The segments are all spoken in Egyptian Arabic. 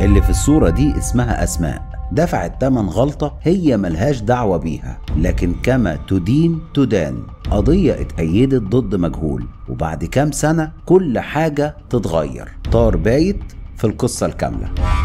اللي في الصورة دي اسمها أسماء دفعت تمن غلطة هي ملهاش دعوة بيها لكن كما تدين تدان قضية اتأيدت ضد مجهول وبعد كام سنة كل حاجة تتغير طار بايت في القصة الكاملة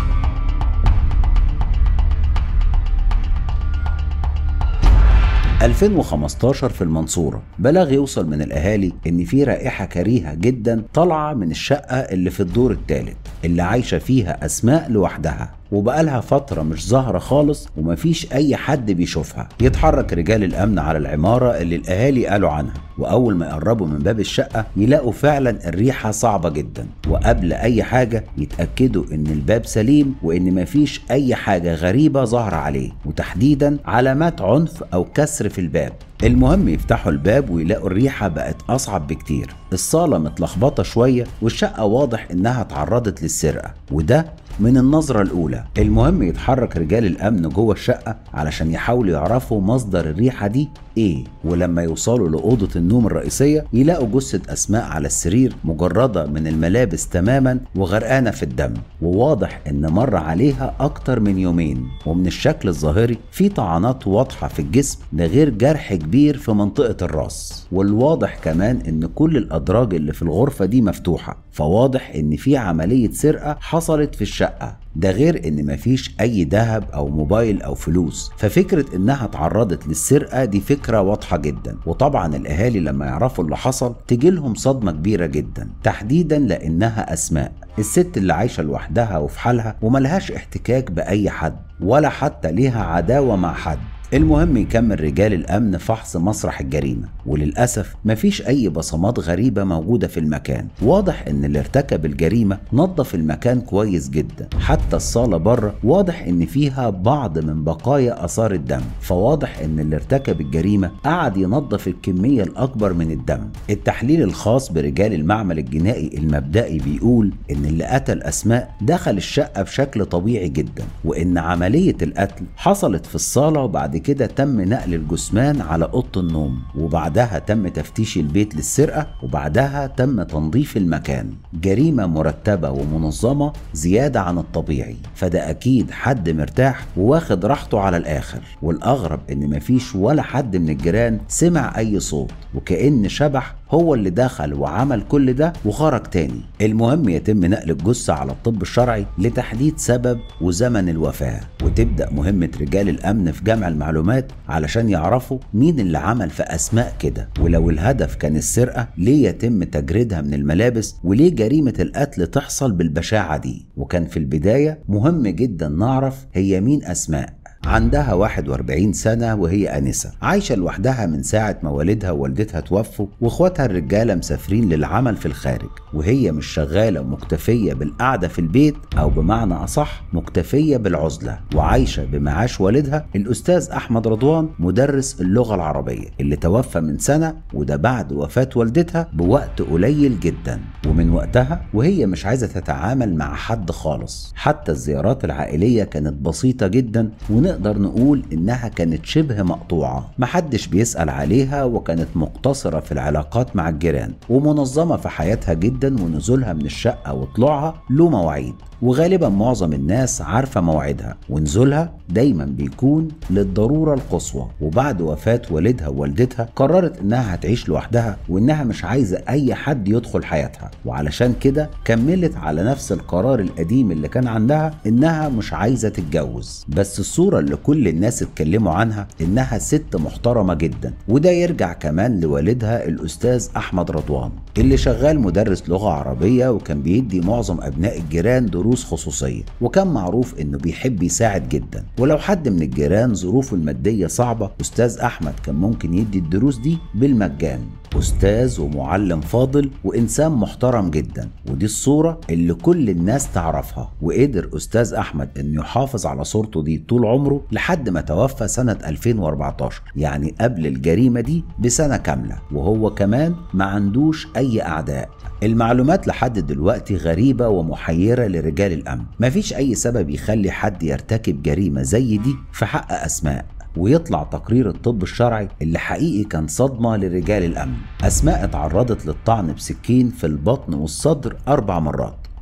– 2015 في المنصورة بلغ يوصل من الأهالي إن في رائحة كريهة جدا طالعة من الشقة اللي في الدور الثالث اللي عايشة فيها أسماء لوحدها وبقالها فترة مش ظاهرة خالص ومفيش أي حد بيشوفها يتحرك رجال الأمن على العمارة اللي الأهالي قالوا عنها وأول ما يقربوا من باب الشقة يلاقوا فعلا الريحة صعبة جدا وقبل أي حاجة يتأكدوا إن الباب سليم وإن مفيش أي حاجة غريبة ظاهرة عليه وتحديدا علامات عنف أو كسر في الباب المهم يفتحوا الباب ويلاقوا الريحة بقت أصعب بكتير الصالة متلخبطة شوية والشقة واضح إنها اتعرضت للسرقة وده من النظرة الأولى المهم يتحرك رجال الأمن جوه الشقة علشان يحاولوا يعرفوا مصدر الريحة دي إيه ولما يوصلوا لأوضة النوم الرئيسية يلاقوا جثة أسماء على السرير مجردة من الملابس تماما وغرقانة في الدم وواضح إن مر عليها أكتر من يومين ومن الشكل الظاهري في طعنات واضحة في الجسم ده غير جرح كبير في منطقة الراس والواضح كمان إن كل الأدراج اللي في الغرفة دي مفتوحة فواضح إن في عملية سرقة حصلت في الشقة ده غير ان مفيش اي ذهب او موبايل او فلوس ففكرة انها اتعرضت للسرقة دي فكرة واضحة جدا وطبعا الاهالي لما يعرفوا اللي حصل تجيلهم صدمة كبيرة جدا تحديدا لانها اسماء الست اللي عايشة لوحدها وفي حالها وملهاش احتكاك باي حد ولا حتى ليها عداوة مع حد المهم يكمل رجال الامن فحص مسرح الجريمه وللاسف مفيش اي بصمات غريبه موجوده في المكان واضح ان اللي ارتكب الجريمه نظف المكان كويس جدا حتى الصاله بره واضح ان فيها بعض من بقايا اثار الدم فواضح ان اللي ارتكب الجريمه قعد ينظف الكميه الاكبر من الدم التحليل الخاص برجال المعمل الجنائي المبدئي بيقول ان اللي قتل اسماء دخل الشقه بشكل طبيعي جدا وان عمليه القتل حصلت في الصاله وبعد كده تم نقل الجثمان على اوضه النوم وبعدها تم تفتيش البيت للسرقه وبعدها تم تنظيف المكان جريمه مرتبه ومنظمه زياده عن الطبيعي فده اكيد حد مرتاح وواخد راحته على الاخر والاغرب ان مفيش ولا حد من الجيران سمع اي صوت وكأن شبح هو اللي دخل وعمل كل ده وخرج تاني المهم يتم نقل الجثة على الطب الشرعي لتحديد سبب وزمن الوفاة وتبدأ مهمة رجال الأمن في جمع المعلومات علشان يعرفوا مين اللي عمل في أسماء كده ولو الهدف كان السرقة ليه يتم تجريدها من الملابس وليه جريمة القتل تحصل بالبشاعة دي وكان في البداية مهم جدا نعرف هي مين أسماء عندها 41 سنة وهي أنسة عايشة لوحدها من ساعة ما والدها ووالدتها توفوا واخواتها الرجالة مسافرين للعمل في الخارج وهي مش شغالة ومكتفية بالقعدة في البيت أو بمعنى أصح مكتفية بالعزلة وعايشة بمعاش والدها الأستاذ أحمد رضوان مدرس اللغة العربية اللي توفى من سنة وده بعد وفاة والدتها بوقت قليل جدا ومن وقتها وهي مش عايزة تتعامل مع حد خالص حتى الزيارات العائلية كانت بسيطة جدا ونقدر نقول إنها كانت شبه مقطوعة محدش بيسأل عليها وكانت مقتصرة في العلاقات مع الجيران ومنظمة في حياتها جدا ونزولها من الشقة وطلوعها له مواعيد وغالبا معظم الناس عارفة موعدها ونزولها دايما بيكون للضرورة القصوى وبعد وفاة والدها ووالدتها قررت انها هتعيش لوحدها وانها مش عايزة اي حد يدخل حياتها وعلشان كده كملت على نفس القرار القديم اللي كان عندها انها مش عايزة تتجوز بس الصورة اللي كل الناس اتكلموا عنها انها ست محترمة جدا وده يرجع كمان لوالدها الاستاذ احمد رضوان اللي شغال مدرس لغة عربية وكان بيدي معظم ابناء الجيران دروس خصوصية وكان معروف انه بيحب يساعد جدا ولو حد من الجيران ظروفه المادية صعبة استاذ احمد كان ممكن يدي الدروس دي بالمجان استاذ ومعلم فاضل وانسان محترم جدا ودي الصورة اللي كل الناس تعرفها وقدر استاذ احمد انه يحافظ على صورته دي طول عمره لحد ما توفى سنة 2014 يعني قبل الجريمة دي بسنة كاملة وهو كمان ما عندوش اي اعداء المعلومات لحد دلوقتي غريبة ومحيرة لرجال الأمن مفيش أي سبب يخلي حد يرتكب جريمة زي دي في حق أسماء ويطلع تقرير الطب الشرعي اللي حقيقي كان صدمة لرجال الأمن أسماء اتعرضت للطعن بسكين في البطن والصدر أربع مرات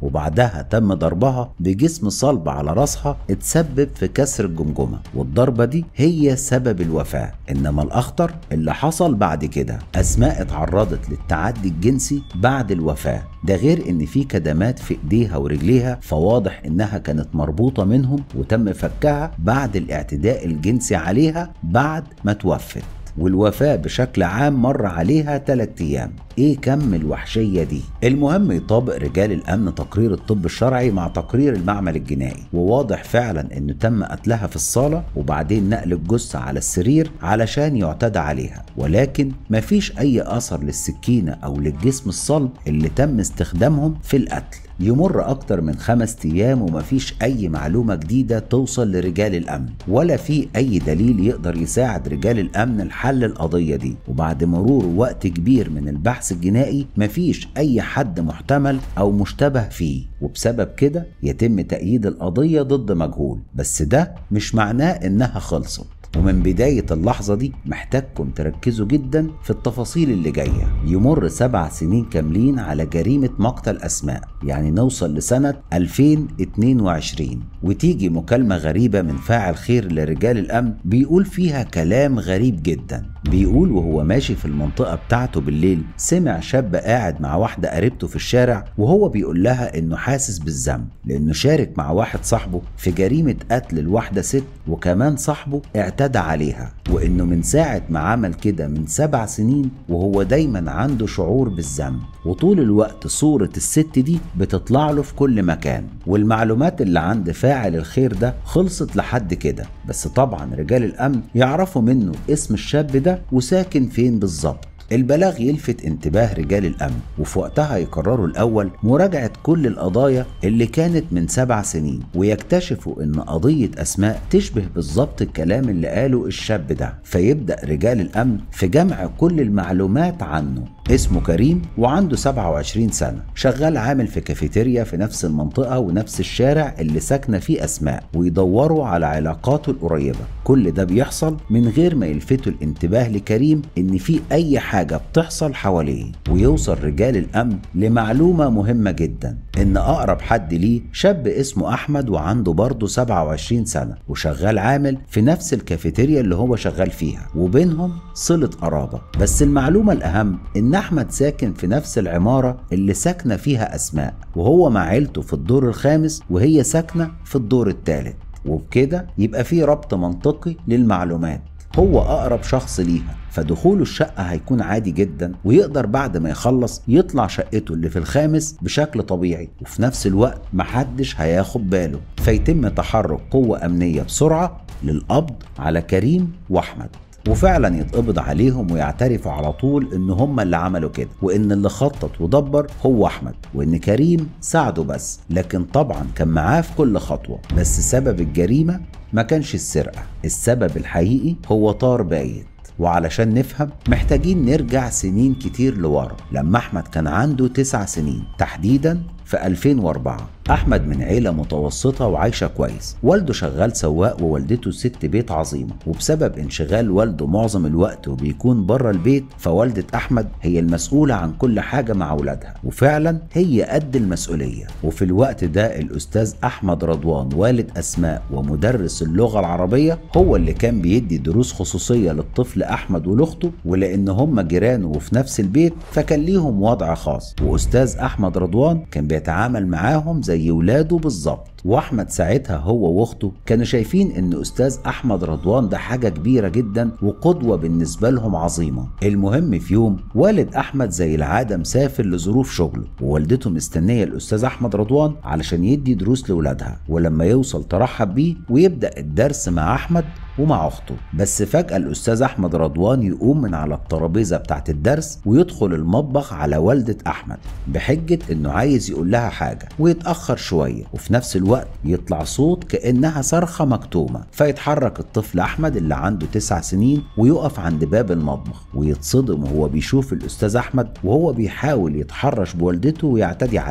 وبعدها تم ضربها بجسم صلب على راسها اتسبب في كسر الجمجمة والضربة دي هي سبب الوفاة إنما الأخطر اللي حصل بعد كده أسماء اتعرضت للتعدي الجنسي بعد الوفاة ده غير ان في كدمات في ايديها ورجليها فواضح انها كانت مربوطة منهم وتم فكها بعد الاعتداء الجنسي عليها بعد ما توفت والوفاة بشكل عام مر عليها 3 أيام ايه كم الوحشيه دي المهم يطابق رجال الامن تقرير الطب الشرعي مع تقرير المعمل الجنائي وواضح فعلا انه تم قتلها في الصاله وبعدين نقل الجثه على السرير علشان يعتدى عليها ولكن مفيش اي اثر للسكينه او للجسم الصلب اللي تم استخدامهم في القتل يمر أكتر من خمس أيام ومفيش أي معلومة جديدة توصل لرجال الأمن ولا في أي دليل يقدر يساعد رجال الأمن لحل القضية دي وبعد مرور وقت كبير من البحث الجنائي مفيش أي حد محتمل أو مشتبه فيه وبسبب كده يتم تأييد القضية ضد مجهول بس ده مش معناه إنها خلصت ومن بداية اللحظة دي محتاجكم تركزوا جدا في التفاصيل اللي جاية يمر سبع سنين كاملين على جريمة مقتل أسماء يعني نوصل لسنة 2022 وتيجي مكالمة غريبة من فاعل خير لرجال الأمن بيقول فيها كلام غريب جدا بيقول وهو ماشي في المنطقة بتاعته بالليل سمع شاب قاعد مع واحدة قريبته في الشارع وهو بيقول لها إنه حاسس بالذنب لأنه شارك مع واحد صاحبه في جريمة قتل الواحدة ست وكمان صاحبه اعتدى عليها وإنه من ساعة ما عمل كده من سبع سنين وهو دايما عنده شعور بالذنب وطول الوقت صورة الست دي بتطلع له في كل مكان والمعلومات اللي عند فاعل الخير ده خلصت لحد كده بس طبعا رجال الأمن يعرفوا منه اسم الشاب ده وساكن فين بالظبط البلاغ يلفت انتباه رجال الأمن وفي وقتها يقرروا الأول مراجعة كل القضايا اللي كانت من سبع سنين ويكتشفوا إن قضية أسماء تشبه بالظبط الكلام اللي قاله الشاب ده فيبدأ رجال الأمن في جمع كل المعلومات عنه اسمه كريم وعنده 27 سنة شغال عامل في كافيتيريا في نفس المنطقة ونفس الشارع اللي ساكنة فيه أسماء ويدوروا على علاقاته القريبة كل ده بيحصل من غير ما يلفتوا الانتباه لكريم إن في أي حاجة بتحصل حواليه ويوصل رجال الأمن لمعلومة مهمة جدا إن أقرب حد ليه شاب اسمه أحمد وعنده برضه 27 سنة وشغال عامل في نفس الكافيتيريا اللي هو شغال فيها وبينهم صلة قرابة بس المعلومة الأهم إن أحمد ساكن في نفس العمارة اللي ساكنة فيها أسماء وهو مع عيلته في الدور الخامس وهي ساكنة في الدور الثالث وبكده يبقى في ربط منطقي للمعلومات هو أقرب شخص ليها فدخوله الشقة هيكون عادي جدا ويقدر بعد ما يخلص يطلع شقته اللي في الخامس بشكل طبيعي وفي نفس الوقت محدش هياخد باله فيتم تحرك قوة أمنية بسرعة للقبض على كريم وأحمد وفعلا يتقبض عليهم ويعترفوا على طول ان هم اللي عملوا كده وان اللي خطط ودبر هو احمد وان كريم ساعده بس لكن طبعا كان معاه في كل خطوه بس سبب الجريمه ما كانش السرقه السبب الحقيقي هو طار بايت وعلشان نفهم محتاجين نرجع سنين كتير لورا لما احمد كان عنده تسع سنين تحديدا في 2004 أحمد من عيلة متوسطة وعايشة كويس والده شغال سواق ووالدته ست بيت عظيمة وبسبب انشغال والده معظم الوقت وبيكون بره البيت فوالدة أحمد هي المسؤولة عن كل حاجة مع أولادها وفعلا هي قد المسؤولية وفي الوقت ده الأستاذ أحمد رضوان والد أسماء ومدرس اللغة العربية هو اللي كان بيدي دروس خصوصية للطفل أحمد ولأخته ولأن هم جيرانه وفي نفس البيت فكان ليهم وضع خاص وأستاذ أحمد رضوان كان بيتعامل معاهم زي ولاده بالظبط واحمد ساعتها هو واخته كانوا شايفين ان استاذ احمد رضوان ده حاجه كبيره جدا وقدوه بالنسبه لهم عظيمه المهم في يوم والد احمد زي العاده مسافر لظروف شغله ووالدته مستنيه الاستاذ احمد رضوان علشان يدي دروس لاولادها ولما يوصل ترحب بيه ويبدا الدرس مع احمد ومع اخته بس فجاه الاستاذ احمد رضوان يقوم من على الترابيزه بتاعه الدرس ويدخل المطبخ على والده احمد بحجه انه عايز يقول لها حاجه ويتاخر شويه وفي نفس الوقت يطلع صوت كانها صرخه مكتومه فيتحرك الطفل احمد اللي عنده تسع سنين ويقف عند باب المطبخ ويتصدم وهو بيشوف الاستاذ احمد وهو بيحاول يتحرش بوالدته ويعتدي عليها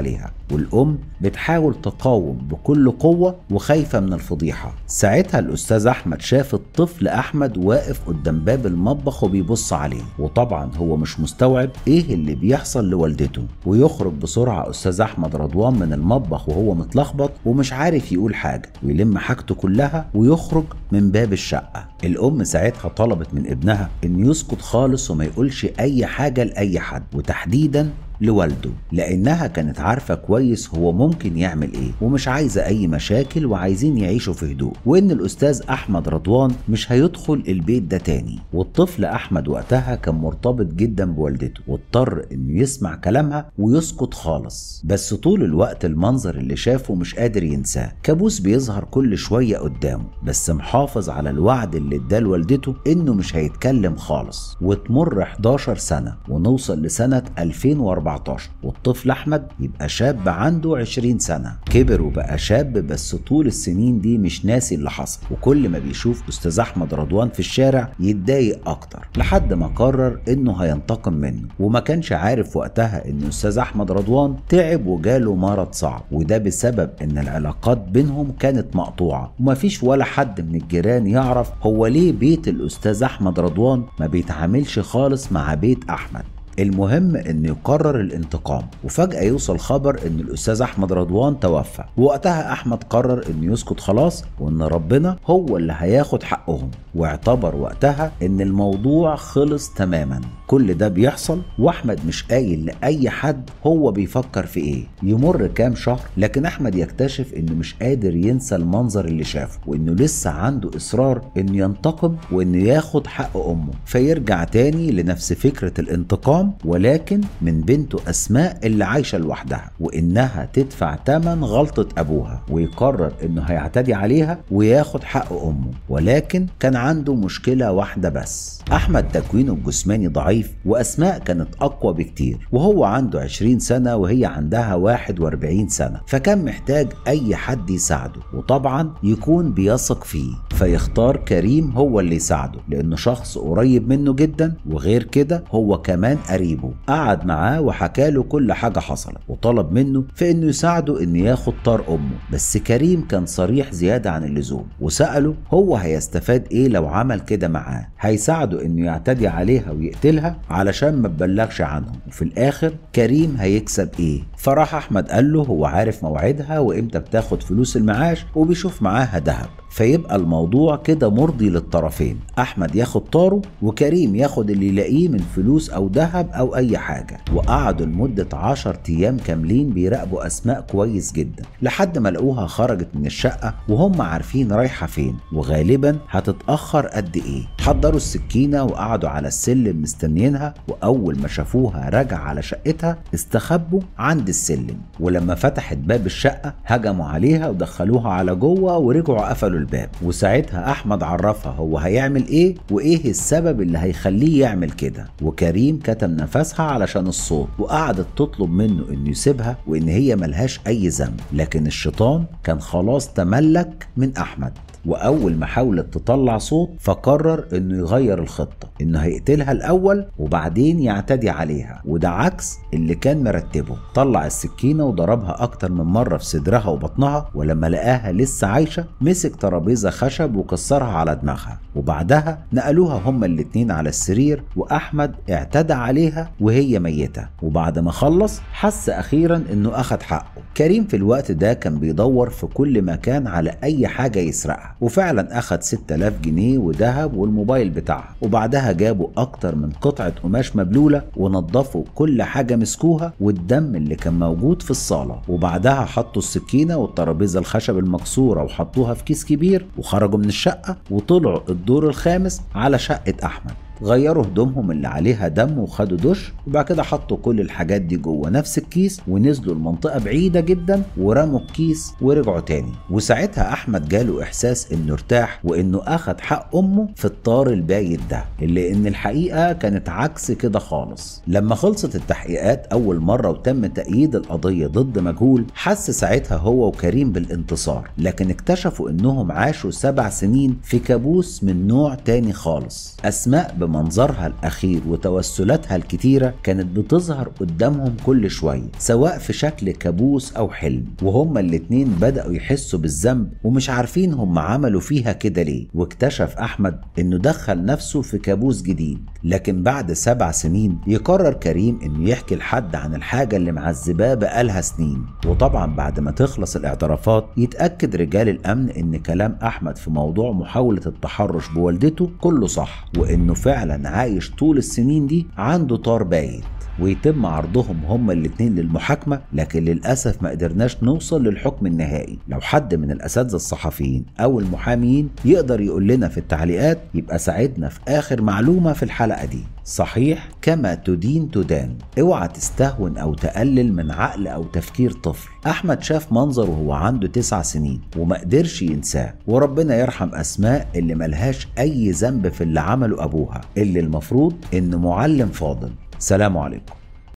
والام بتحاول تقاوم بكل قوه وخايفه من الفضيحه ساعتها الاستاذ احمد شاف الطفل احمد واقف قدام باب المطبخ وبيبص عليه وطبعا هو مش مستوعب ايه اللي بيحصل لوالدته ويخرج بسرعه استاذ احمد رضوان من المطبخ وهو متلخبط ومش عارف يقول حاجه ويلم حاجته كلها ويخرج من باب الشقه الام ساعتها طلبت من ابنها انه يسكت خالص وما يقولش اي حاجه لاي حد وتحديدا لوالده لانها كانت عارفه كويس هو ممكن يعمل ايه ومش عايزه اي مشاكل وعايزين يعيشوا في هدوء وان الاستاذ احمد رضوان مش هيدخل البيت ده تاني والطفل احمد وقتها كان مرتبط جدا بوالدته واضطر انه يسمع كلامها ويسكت خالص بس طول الوقت المنظر اللي شافه مش قادر ينساه كابوس بيظهر كل شويه قدامه بس محافظ على الوعد اللي اداه لوالدته انه مش هيتكلم خالص وتمر 11 سنه ونوصل لسنه 2014 والطفل احمد يبقى شاب عنده 20 سنه كبر وبقى شاب بس طول السنين دي مش ناسي اللي حصل وكل ما بيشوف استاذ احمد رضوان في الشارع يتضايق اكتر لحد ما قرر انه هينتقم منه وما كانش عارف وقتها ان استاذ احمد رضوان تعب وجاله مرض صعب وده بسبب ان العلاقات بينهم كانت مقطوعه ومفيش ولا حد من الجيران يعرف هو ليه بيت الاستاذ احمد رضوان ما بيتعاملش خالص مع بيت احمد المهم انه يقرر الانتقام وفجأة يوصل خبر ان الاستاذ احمد رضوان توفى وقتها احمد قرر انه يسكت خلاص وان ربنا هو اللي هياخد حقهم واعتبر وقتها ان الموضوع خلص تماما كل ده بيحصل واحمد مش قايل لاي حد هو بيفكر في ايه يمر كام شهر لكن احمد يكتشف انه مش قادر ينسى المنظر اللي شافه وانه لسه عنده اصرار انه ينتقم وانه ياخد حق امه فيرجع تاني لنفس فكرة الانتقام ولكن من بنته اسماء اللي عايشة لوحدها وانها تدفع تمن غلطة ابوها ويقرر انه هيعتدي عليها وياخد حق امه ولكن كان عنده مشكلة واحدة بس احمد تكوينه الجسماني ضعيف واسماء كانت اقوى بكتير وهو عنده 20 سنة وهي عندها 41 سنة فكان محتاج اي حد يساعده وطبعا يكون بيثق فيه فيختار كريم هو اللي يساعده لانه شخص قريب منه جدا وغير كده هو كمان قريبه قعد معاه وحكى له كل حاجة حصلت وطلب منه في انه يساعده انه ياخد طار امه بس كريم كان صريح زيادة عن اللزوم وسأله هو هيستفاد ايه لو عمل كده معاه هيساعده انه يعتدي عليها ويقتلها علشان ما تبلغش عنهم وفي الاخر كريم هيكسب ايه فراح احمد قال له هو عارف موعدها وامتى بتاخد فلوس المعاش وبيشوف معاها ذهب فيبقى الموضوع كده مرضي للطرفين احمد ياخد طاره وكريم ياخد اللي يلاقيه من فلوس او ذهب او اي حاجه وقعدوا لمده 10 ايام كاملين بيراقبوا اسماء كويس جدا لحد ما لقوها خرجت من الشقه وهم عارفين رايحه فين وغالبا هتتاخر قد ايه حضروا السكينه وقعدوا على السلم مستنيينها واول ما شافوها راجعه على شقتها استخبوا عند السلم ولما فتحت باب الشقه هجموا عليها ودخلوها على جوه ورجعوا قفلوا الباب وساعتها احمد عرفها هو هيعمل ايه وايه السبب اللي هيخليه يعمل كده وكريم كتم نفسها علشان الصوت وقعدت تطلب منه انه يسيبها وان هي ملهاش اي ذنب لكن الشيطان كان خلاص تملك من احمد واول ما حاولت تطلع صوت فقرر انه يغير الخطه انه هيقتلها الاول وبعدين يعتدي عليها وده عكس اللي كان مرتبه طلع السكينه وضربها اكتر من مره في صدرها وبطنها ولما لقاها لسه عايشه مسك ترابيزه خشب وكسرها على دماغها وبعدها نقلوها هما الاتنين على السرير واحمد اعتدى عليها وهي ميته وبعد ما خلص حس اخيرا انه اخد حقه كريم في الوقت ده كان بيدور في كل مكان على اي حاجه يسرقها وفعلا اخد 6000 جنيه وذهب والموبايل بتاعها وبعدها جابوا اكتر من قطعه قماش مبلوله ونضفوا كل حاجه مسكوها والدم اللي كان موجود في الصاله وبعدها حطوا السكينه والترابيزه الخشب المكسوره وحطوها في كيس كبير وخرجوا من الشقه وطلعوا الدور الخامس على شقه احمد غيروا هدومهم اللي عليها دم وخدوا دش وبعد كده حطوا كل الحاجات دي جوه نفس الكيس ونزلوا المنطقه بعيده جدا ورموا الكيس ورجعوا تاني وساعتها احمد جاله احساس انه ارتاح وانه اخد حق امه في الطار البايت ده اللي ان الحقيقه كانت عكس كده خالص لما خلصت التحقيقات اول مره وتم تأييد القضيه ضد مجهول حس ساعتها هو وكريم بالانتصار لكن اكتشفوا انهم عاشوا سبع سنين في كابوس من نوع تاني خالص اسماء بمنظرها الأخير وتوسلاتها الكتيرة كانت بتظهر قدامهم كل شوية سواء في شكل كابوس أو حلم وهما الاتنين بدأوا يحسوا بالذنب ومش عارفين هم عملوا فيها كده ليه واكتشف أحمد إنه دخل نفسه في كابوس جديد لكن بعد سبع سنين يقرر كريم إنه يحكي لحد عن الحاجة اللي معذباه بقالها سنين وطبعا بعد ما تخلص الاعترافات يتأكد رجال الأمن إن كلام أحمد في موضوع محاولة التحرش بوالدته كله صح وإنه فعلا عايش طول السنين دي عنده طار بايت ويتم عرضهم هما الاتنين للمحاكمة لكن للأسف ما قدرناش نوصل للحكم النهائي لو حد من الأساتذة الصحفيين أو المحاميين يقدر يقول لنا في التعليقات يبقى ساعدنا في آخر معلومة في الحلقة دي صحيح كما تدين تدان اوعى تستهون او تقلل من عقل او تفكير طفل احمد شاف منظر وهو عنده تسع سنين وما قدرش ينساه وربنا يرحم اسماء اللي ملهاش اي ذنب في اللي عمله ابوها اللي المفروض انه معلم فاضل سلام عليكم